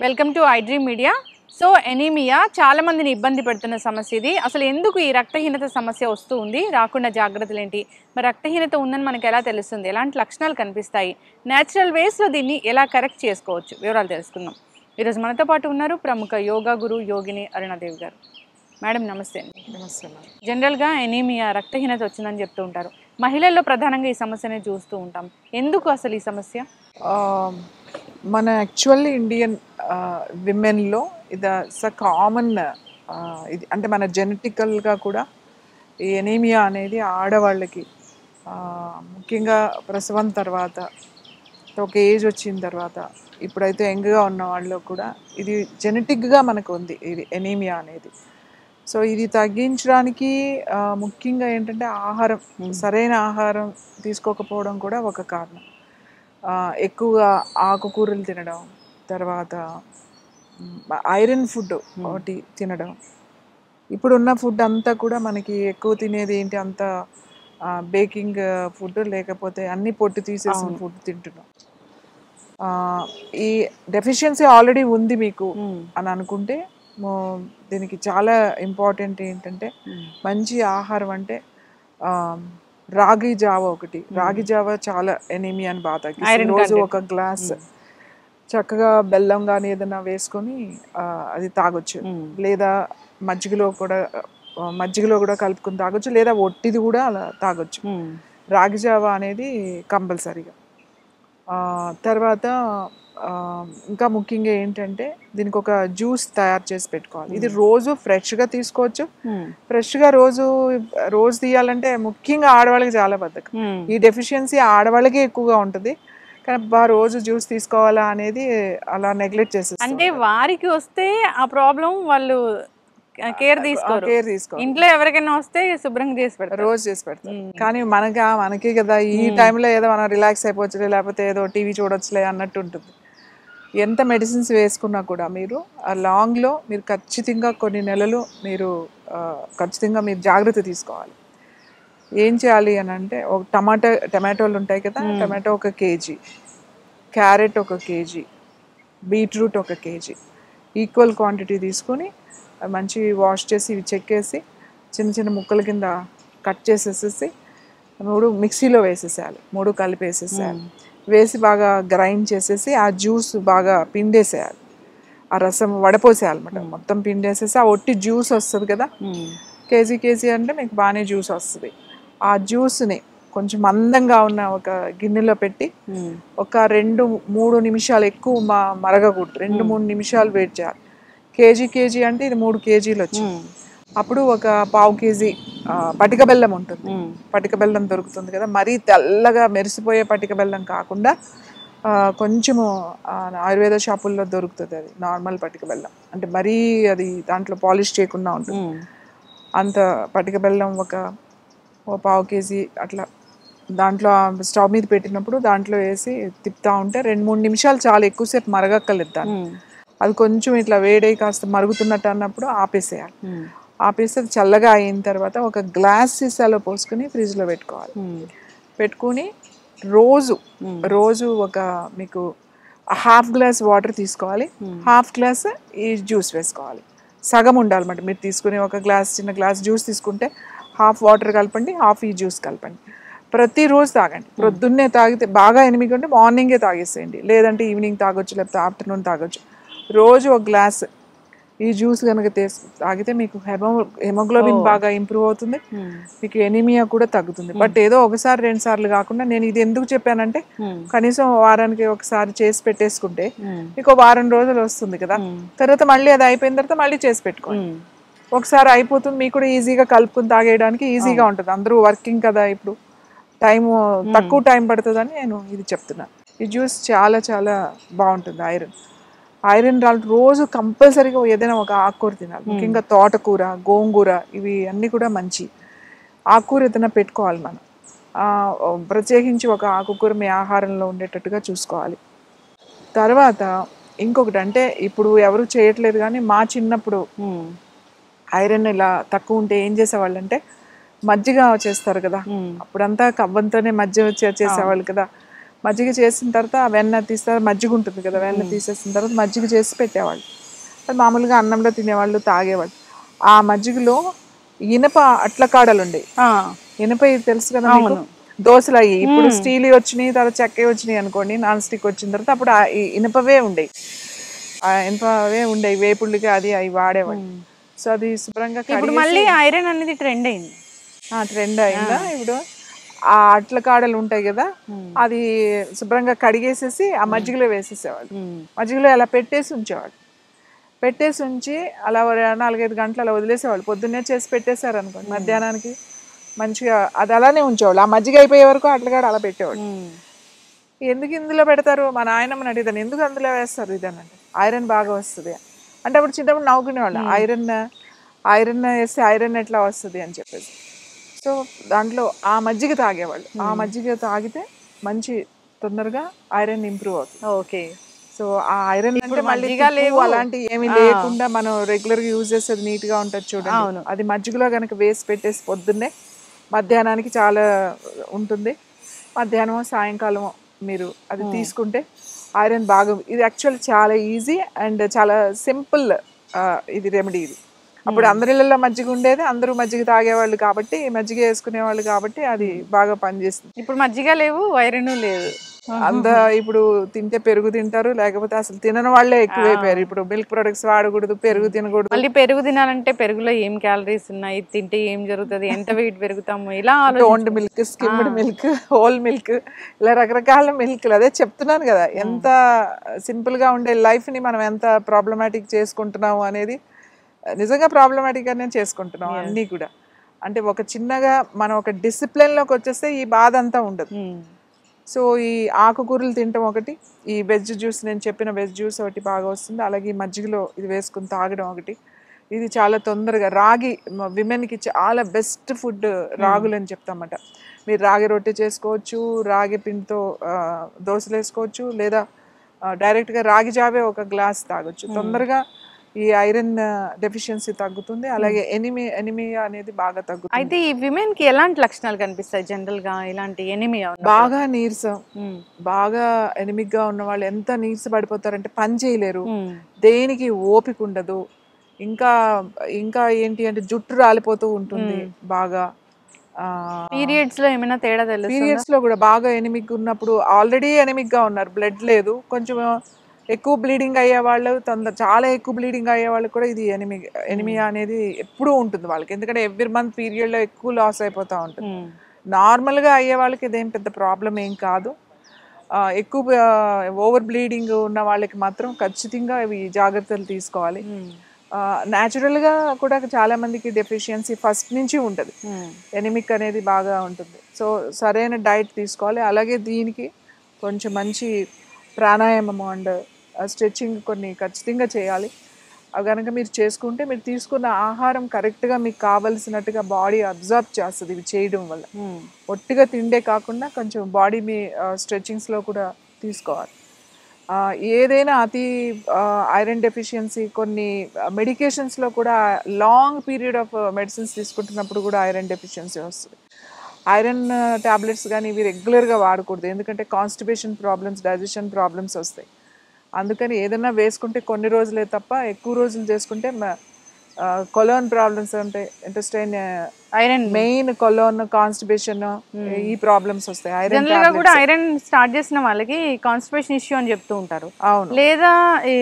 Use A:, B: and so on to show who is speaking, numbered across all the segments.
A: Welcome to iDream media so anaemia చాలా మందిని ఇబ్బంది పెడుతున్న సమస్య ఇది అసలు ఎందుకు ఈ రక్తహీనత సమస్య వస్తూ ఉంది రాకుండా జాగ్రత్తలు ఏంటి మరి రక్తహీనత ఉందని మనకు ఎలా తెలుస్తుంది ఎలాంటి లక్షణాలు కనిపిస్తాయి న్యాచురల్ వేస్లో దీన్ని ఎలా కరెక్ట్ చేసుకోవచ్చు వివరాలు తెలుసుకుందాం ఈరోజు మనతో పాటు ఉన్నారు ప్రముఖ యోగా గురు యోగిని అరుణాదేవి గారు మేడం నమస్తే అండి
B: నమస్తే మేడం
A: జనరల్గా ఎనీమియా రక్తహీనత వచ్చిందని చెప్తూ ఉంటారు మహిళల్లో ప్రధానంగా ఈ సమస్యని చూస్తూ ఉంటాం ఎందుకు అసలు ఈ సమస్య
B: ఆ, మన యాక్చువల్లీ ఇండియన్ విమెన్లో ఇది స కామన్ ఇది అంటే మన జెనెటికల్గా కూడా ఈ ఎనీమియా అనేది ఆడవాళ్ళకి ఆ, ముఖ్యంగా ప్రసవం తర్వాత ఒక ఏజ్ వచ్చిన తర్వాత ఇప్పుడైతే యంగ్గా ఉన్న వాళ్ళు కూడా ఇది జెనెటిక్గా మనకు ఉంది ఇది ఎనీమియా అనేది సో ఇది తగ్గించడానికి ఆ, ముఖ్యంగా ఏంటంటే ఆహారం సరైన ఆహారం తీసుకోకపోవడం కూడా ఒక కారణం ఆ, ఎక్కువగా ఆకుకూరలు తినడం తర్వాత ఐరన్ ఫుడ్ ఒకటి తినడం ఇప్పుడున్న ఫుడ్ అంతా కూడా మనకి ఎక్కువ తినేది ఏంటి అంత బేకింగ్ ఫుడ్ లేకపోతే అన్ని పొట్టు తీసేసిన
A: అవును.
B: ఫుడ్ తింటున్నాం ఆ, ఈ డెఫిషియన్సీ ఆల్రెడీ ఉంది మీకు అని అనుకుంటే మో- దీనికి చాలా ఇంపార్టెంట్ ఏంటంటే మంచి ఆహారం అంటే ఆ, రాగి జావ ఒకటి రాగి జావ చాలా ఎనీమియాని బాగా తగ్గిస్తుంది
A: Iron
B: రోజు
A: content.
B: ఒక గ్లాస్ చక్కగా బెల్లం కానీ ఏదైనా వేసుకొని ఆ, అది తాగొచ్చు లేదా మజ్జిగలో కూడా ఆ, మజ్జిగలో కూడా కలుపుకొని తాగొచ్చు లేదా ఒట్టిది కూడా అలా తాగొచ్చు రాగి జావ అనేది కంపల్సరీగా ఆ, తర్వాత ఆ, ఇంకా ముఖ్యంగా ఏంటంటే దీనికి ఒక జ్యూస్ తయారు చేసి పెట్టుకోవాలి ఇది రోజు ఫ్రెష్గా తీసుకోవచ్చు ఫ్రెష్గా రోజు రోజు తీయాలంటే ముఖ్యంగా ఆడవాళ్ళకి చాలా బద్ధకం ఈ డెఫిషియన్సీ ఆడవాళ్ళకే ఎక్కువగా ఉంటుంది కానీ బా రోజు జ్యూస్ తీసుకోవాలా అనేది అలా నెగ్లెక్ట్ చేసేస్తారు
A: అంటే వారికి వస్తే ఆ ప్రాబ్లం వాళ్ళు కేర్ తీసుకోరు
B: కేర్ తీసుకోవాలి
A: ఇంట్లో ఎవరికైనా వస్తే శుభ్రంగా చేసి పెడతారు
B: రోజు చేసి పెడతారు కానీ మనకి మనకే కదా ఈ టైంలో ఏదో మనం రిలాక్స్ అయిపోవచ్చులే లేకపోతే ఏదో టీవీ చూడొచ్చులే అన్నట్టు ఉంటుంది ఎంత మెడిసిన్స్ వేసుకున్నా కూడా మీరు ఆ లాంగ్లో మీరు ఖచ్చితంగా కొన్ని నెలలు మీరు ఆ, ఖచ్చితంగా మీరు జాగ్రత్త తీసుకోవాలి ఏం చేయాలి అని అంటే ఒక టమాటా టమాటోలు ఉంటాయి కదా టమాటో ఒక కేజీ క్యారెట్ ఒక కేజీ బీట్రూట్ ఒక కేజీ ఈక్వల్ క్వాంటిటీ తీసుకొని అవి మంచి వాష్ చేసి ఇవి చెక్కేసి చిన్న చిన్న ముక్కల కింద కట్ చేసేసేసి మూడు మిక్సీలో వేసేసేయాలి మూడు కలిపి వేసేసేయాలి వేసి బాగా గ్రైండ్ చేసేసి ఆ జ్యూస్ బాగా పిండేసేయాలి ఆ రసం వడపోసేయాలన్నమాట మొత్తం పిండేసేసి ఆ ఒట్టి జ్యూస్ వస్తుంది కదా కేజీ కేజీ అంటే మీకు బాగానే జ్యూస్ వస్తుంది ఆ జ్యూస్ని కొంచెం మందంగా ఉన్న ఒక గిన్నెలో పెట్టి ఒక రెండు మూడు నిమిషాలు ఎక్కువ మ మరగకూడదు రెండు మూడు నిమిషాలు వెయిట్ చేయాలి కేజీ కేజీ అంటే ఇది మూడు కేజీలు వచ్చింది అప్పుడు ఒక పావు కేజీ ఆ, పటిక బెల్లం ఉంటుంది పటిక బెల్లం దొరుకుతుంది కదా మరీ తెల్లగా మెరిసిపోయే పటిక బెల్లం కాకుండా ఆ, కొంచెము ఆ, ఆయుర్వేద షాపుల్లో దొరుకుతుంది అది నార్మల్ పటిక బెల్లం అంటే మరీ అది దాంట్లో పాలిష్ చేయకుండా ఉంటుంది అంత పటిక బెల్లం ఒక ఓ పావు కేజీ అట్లా దాంట్లో ఆ స్టవ్ మీద పెట్టినప్పుడు దాంట్లో వేసి తిప్పుతా ఉంటే రెండు మూడు నిమిషాలు చాలా ఎక్కువసేపు మరగక్కర్లేదు దాన్ని అది కొంచెం ఇట్లా వేడై కాస్త మరుగుతున్నట్టు అన్నప్పుడు ఆపేసేయాలి ఆపేసి అది చల్లగా అయిన తర్వాత ఒక గ్లాస్ సీసాలో పోసుకుని ఫ్రిడ్జ్లో పెట్టుకోవాలి పెట్టుకుని రోజు రోజు ఒక మీకు హాఫ్ గ్లాస్ వాటర్ తీసుకోవాలి హాఫ్ గ్లాస్ ఈ జ్యూస్ వేసుకోవాలి సగం ఉండాలన్నమాట మీరు తీసుకుని ఒక గ్లాస్ చిన్న గ్లాస్ జ్యూస్ తీసుకుంటే హాఫ్ వాటర్ కలపండి హాఫ్ ఈ జ్యూస్ కలపండి ప్రతిరోజు తాగండి ప్రొద్దున్నే తాగితే బాగా ఎనిమిది ఉంటే మార్నింగే తాగేసేయండి లేదంటే ఈవినింగ్ తాగొచ్చు లేకపోతే ఆఫ్టర్నూన్ తాగొచ్చు రోజు ఒక గ్లాస్ ఈ జ్యూస్ కనుక తీసు తాగితే మీకు హెమో హెమోగ్లోబిన్ బాగా ఇంప్రూవ్ అవుతుంది మీకు ఎనీమియా కూడా తగ్గుతుంది బట్ ఏదో ఒకసారి రెండు సార్లు కాకుండా నేను ఇది ఎందుకు చెప్పానంటే కనీసం వారానికి ఒకసారి చేసి పెట్టేసుకుంటే మీకు వారం రోజులు వస్తుంది కదా తర్వాత మళ్ళీ అది అయిపోయిన తర్వాత మళ్ళీ చేసి పెట్టుకోండి ఒకసారి అయిపోతుంది మీకు కూడా ఈజీగా కలుపుకుని తాగేయడానికి ఈజీగా ఉంటుంది అందరూ వర్కింగ్ కదా ఇప్పుడు టైం తక్కువ టైం పడుతుందని నేను ఇది చెప్తున్నాను ఈ జ్యూస్ చాలా చాలా బాగుంటుంది ఐరన్ ఐరన్ రాళ్ళు రోజు కంపల్సరీగా ఏదైనా ఒక ఆకుకూర తినాలి ముఖ్యంగా తోటకూర గోంగూర ఇవి అన్నీ కూడా మంచి ఆకుకూర ఏదైనా పెట్టుకోవాలి మనం ఆ, ప్రత్యేకించి ఒక ఆకుకూర మీ ఆహారంలో ఉండేటట్టుగా చూసుకోవాలి తర్వాత ఇంకొకటి అంటే ఇప్పుడు ఎవరు చేయట్లేదు కానీ మా చిన్నప్పుడు ఐరన్ ఇలా తక్కువ ఉంటే ఏం చేసేవాళ్ళు అంటే మజ్జిగ చేస్తారు కదా అప్పుడంతా కవ్వంతోనే మజ్జిగ చే- చేసేవాళ్ళు కదా మజ్జిగ చేసిన తర్వాత ఆ వెన్న తీస్తారు మజ్జిగ ఉంటుంది కదా వెన్న తీసేసిన తర్వాత మజ్జిగ చేసి పెట్టేవాళ్ళు అది మామూలుగా అన్నంలో తినేవాళ్ళు తాగేవాళ్ళు ఆ మజ్జిగలో ఇనప అట్ల కాడలు ఉండేవి
A: ఆ,
B: ఇనప ఇది తెలుసు కదా మీకు దోశలు అయ్యి ఇప్పుడు స్టీల్ వచ్చినాయి తర్వాత చెక్క వచ్చినాయి అనుకోండి నాన్ స్టిక్ వచ్చిన తర్వాత అప్పుడు ఆ ఈ ఇనపవే ఉండేవి ఆ ఇనపవే ఉండేవి వేపుళ్ళకి అది అవి వాడేవాళ్ళు సో అది శుభ్రంగా
A: ఇప్పుడు మళ్ళీ ఐరన్ అనేది ట్రెండ్ అయింది
B: ట్రెండ్ అయిందా ఇప్పుడు ఆ అట్ల కాడలు ఉంటాయి కదా అది శుభ్రంగా కడిగేసేసి ఆ మజ్జిగలో వేసేసేవాళ్ళు మజ్జిగలో అలా పెట్టేసి ఉంచేవాళ్ళు పెట్టేసి ఉంచి అలా ఒక నాలుగైదు గంటలు అలా వదిలేసేవాళ్ళు పొద్దున్నే చేసి పెట్టేశారు అనుకోండి మధ్యాహ్నానికి మంచిగా అది అలానే ఉంచేవాళ్ళు ఆ మజ్జిగ అయిపోయే వరకు అట్లగాడ అలా పెట్టేవాళ్ళు ఎందుకు ఇందులో పెడతారు మా నాయనమ్మని అడిగిదాను ఎందుకు అందులో వేస్తారు ఇదనంటే ఐరన్ బాగా వస్తుంది అంటే అప్పుడు చిన్నప్పుడు నవ్వుకునేవాళ్ళు ఐరన్ ఐరన్ వేస్తే ఐరన్ ఎట్లా వస్తుంది అని చెప్పేసి సో దాంట్లో ఆ మజ్జిగ తాగేవాళ్ళు ఆ మజ్జిగ తాగితే మంచి తొందరగా ఐరన్ ఇంప్రూవ్ అవుతుంది
A: ఓకే
B: సో ఆ ఐరన్ అంటే మళ్ళీ
A: మజ్జిగ
B: తుప్పు
A: లేవు.
B: అలాంటి ఏమీ లేకుండా మనం రెగ్యులర్ గా యూజ్ చేసేది నీట్ గా ఉంటుంది చూడండి
A: అవును.
B: అది మజ్జిగలో కనుక వేసి పెట్టేసి పొద్దున్నే మధ్యాహ్నానికి చాలా ఉంటుంది మధ్యాహ్నం సాయంకాలం మీరు అది తీసుకుంటే ఐరన్ బాగా ఇది యాక్చువల్ చాలా ఈజీ అండ్ చాలా సింపుల్ ఇది రెమెడీ ఇది అప్పుడు అందరిళ్ళలో మజ్జిగ ఉండేది అందరూ మజ్జిగ తాగేవాళ్ళు కాబట్టి మజ్జిగ వేసుకునేవాళ్ళు కాబట్టి అది బాగా పనిచేస్తుంది
A: ఇప్పుడు మజ్జిగ లేవు ఐరన్ లేదు
B: అంత ఇప్పుడు తింటే పెరుగు తింటారు లేకపోతే అసలు తినని వాళ్ళే ఎక్కువైపోయారు ఇప్పుడు మిల్క్ ప్రొడక్ట్స్ వాడకూడదు పెరుగు తినకూడదు
A: మళ్ళీ పెరుగు తినాలంటే పెరుగులో ఏం క్యాలరీస్ ఉన్నాయి తింటే ఏం జరుగుతుంది ఎంత వెయిట్ పెరుగుతాము ఇలా ఆలోచి
B: toned milk skimmed milk whole milk ఇలా రకరకాల మిల్క్ అదే చెప్తున్నాను కదా ఎంత సింపుల్ గా ఉండే లైఫ్ ని మనం ఎంత ప్రాబ్లమాటిక్ చేసుకుంటున్నాము అనేది నిజంగా ప్రాబ్లమాటిక్ గానే చేసుకుంటున్నాం అన్నీ కూడా అంటే ఒక చిన్నగా మనం ఒక డిసిప్లిన్ లోకి వచ్చేస్తే ఈ బాధ అంతా ఉండదు
A: ఉమ్.
B: సో ఈ ఆకుకూరలు తినటం ఒకటి ఈ వెజ్ జ్యూస్ నేను చెప్పిన వెజ్ జ్యూస్ ఒకటి బాగా వస్తుంది అలాగే ఈ మజ్జిగలో ఇది వేసుకుని తాగడం ఒకటి ఇది చాలా తొందరగా రాగి విమెన్కి చాలా బెస్ట్ ఫుడ్ రాగులు అని చెప్తామట మీరు రాగి రొట్టె చేసుకోవచ్చు రాగి పిండితో ఆ, దోశలు వేసుకోవచ్చు లేదా ఆ, డైరెక్ట్గా రాగి జావే ఒక గ్లాస్ తాగొచ్చు తొందరగా ఈ ఐరన్ డెఫిషియన్సీ తగ్గుతుంది అలాగే ఎనిమి ఎనిమియా అనేది బాగా తగ్గుతుంది
A: అయితే ఈ విమెన్ కి ఎలాంటి లక్షణాలు కనిపిస్తాయి జనరల్ గా ఇలాంటి ఎనిమియా
B: బాగా నీరసం బాగా ఎనిమిక్ గా ఉన్న వాళ్ళు ఎంత నీరస పడిపోతారంటే పని చేయలేరు దేనికి ఓపిక ఉండదు ఇంకా ఇంకా ఏంటి అంటే జుట్టు రాలిపోతూ ఉంటుంది బాగా
A: పీరియడ్స్ లో ఏమైనా తేడా తెలుసు
B: పీరియడ్స్ లో కూడా బాగా ఎనిమిక్ ఉన్నప్పుడు ఆల్రెడీ ఎనిమిక్ గా ఉన్నారు బ్లడ్ లేదు కొంచెం ఎక్కువ బ్లీడింగ్ అయ్యే వాళ్ళు తొందర చాలా ఎక్కువ బ్లీడింగ్ అయ్యే వాళ్ళకి కూడా ఇది ఎనిమి ఎనిమియా అనేది ఎప్పుడూ ఉంటుంది వాళ్ళకి ఎందుకంటే ఎవ్రీ మంత్ పీరియడ్ లో ఎక్కువ లాస్ అయిపోతూ ఉంటుంది నార్మల్గా అయ్యే వాళ్ళకి ఇదేం పెద్ద ప్రాబ్లం ఏం కాదు ఆ, ఎక్కువ ఓవర్ బ్లీడింగ్ ఉన్న వాళ్ళకి మాత్రం ఖచ్చితంగా ఇవి జాగ్రత్తలు తీసుకోవాలి న్యాచురల్గా కూడా చాలా మందికి డెఫిషియన్సీ ఫస్ట్ నుంచి ఉంటుంది ఎనిమిక్ అనేది బాగా ఉంటుంది సో సరైన డైట్ తీసుకోవాలి అలాగే దీనికి కొంచెం మంచి ప్రాణాయామం అండ్ స్ట్రెచ్చింగ్ కొన్ని ఖచ్చితంగా చేయాలి అవి కనుక మీరు చేసుకుంటే మీరు తీసుకున్న ఆహారం కరెక్ట్గా మీకు కావలసినట్టుగా బాడీ అబ్జర్వ్ చేస్తుంది ఇవి చేయడం వల్ల ఒట్టిగా తిండే కాకుండా కొంచెం బాడీ మీ స్ట్రెచ్చింగ్స్లో కూడా తీసుకోవాలి ఆ, ఏదైనా అతి ఐరన్ డెఫిషియన్సీ కొన్ని మెడికేషన్స్లో కూడా లాంగ్ పీరియడ్ ఆఫ్ మెడిసిన్స్ తీసుకుంటున్నప్పుడు కూడా ఐరన్ డెఫిషియన్సీ వస్తుంది ఐరన్ టాబ్లెట్స్ కానీ ఇవి రెగ్యులర్గా వాడకూడదు ఎందుకంటే కాన్స్టిపేషన్ ప్రాబ్లమ్స్ డైజెషన్ ప్రాబ్లమ్స్ వస్తాయి అందుకని ఏదైనా వేసుకుంటే కొన్ని రోజులే తప్ప ఎక్కువ రోజులు చేసుకుంటే కొలోన్ ప్రాబ్లమ్స్ అంటే intestine
A: iron
B: main colon constipation ఈ ప్రాబ్లమ్స్ వస్తాయి ఐరన్
A: జనరల్ గా కూడా ఐరన్ స్టార్ట్ చేసిన వాళ్ళకి కాన్స్టిపేషన్ ఇష్యూ అని చెప్తూ ఉంటారు
B: అవును
A: లేదా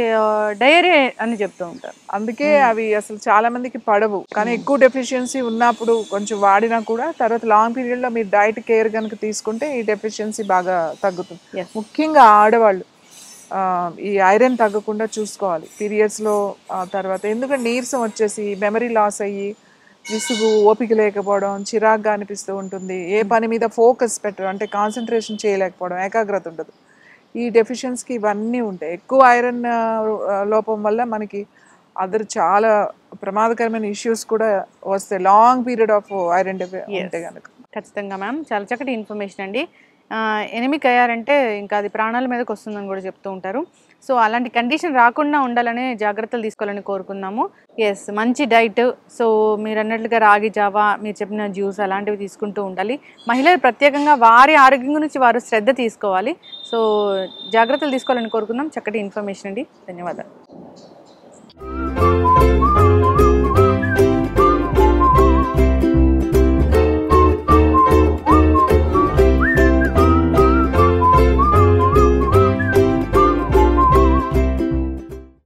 A: డైరీ అని చెప్తూ ఉంటారు
B: అందుకే అవి అసలు చాలా మందికి పడవు కానీ ఎక్కువ డెఫిషియన్సీ ఉన్నప్పుడు కొంచెం వాడినా కూడా తర్వాత లాంగ్ పీరియడ్ లో మీరు డైట్ కేర్ కనుక తీసుకుంటే ఈ డెఫిషియన్సీ బాగా తగ్గుతుంది
A: Yes.
B: ముఖ్యంగా ఆడవాళ్ళు ఆ, ఈ ఐరన్ తగ్గకుండా చూసుకోవాలి పీరియడ్స్ లో ఆ, తర్వాత ఎందుకంటే నీరసం వచ్చేసి మెమరీ లాస్ అయ్యి విసుగు ఓపిక లేకపోవడం చిరాగ్గా అనిపిస్తూ ఉంటుంది ఏ పని మీద ఫోకస్ పెట్టడం అంటే కాన్సన్ట్రేషన్ చేయలేకపోవడం ఏకాగ్రత ఉండదు ఈ డెఫిషియన్స్కి ఇవన్నీ ఉంటాయి ఎక్కువ ఐరన్ లోపం వల్ల మనకి అదర్ చాలా ప్రమాదకరమైన ఇష్యూస్ కూడా వస్తాయి లాంగ్ పీరియడ్ ఆఫ్ ఐరన్ డెఫి ఉంటే కనుక
A: ఖచ్చితంగా మ్యామ్ చాలా చక్కటి ఇన్ఫర్మేషన్ అండి ఎనిమిక్ అయ్యారంటే ఇంకా అది ప్రాణాల మీదకి వస్తుందని కూడా చెప్తూ ఉంటారు సో అలాంటి కండిషన్ రాకుండా ఉండాలనే జాగ్రత్తలు తీసుకోవాలని కోరుకుందాము ఎస్ మంచి డైట్ సో మీరు అన్నట్లుగా రాగి జావా మీరు చెప్పిన జ్యూస్ అలాంటివి తీసుకుంటూ ఉండాలి మహిళలు ప్రత్యేకంగా వారి ఆరోగ్యం గురించి వారు శ్రద్ధ తీసుకోవాలి సో జాగ్రత్తలు తీసుకోవాలని కోరుకుందాం చక్కటి ఇన్ఫర్మేషన్ అండి ధన్యవాదాలు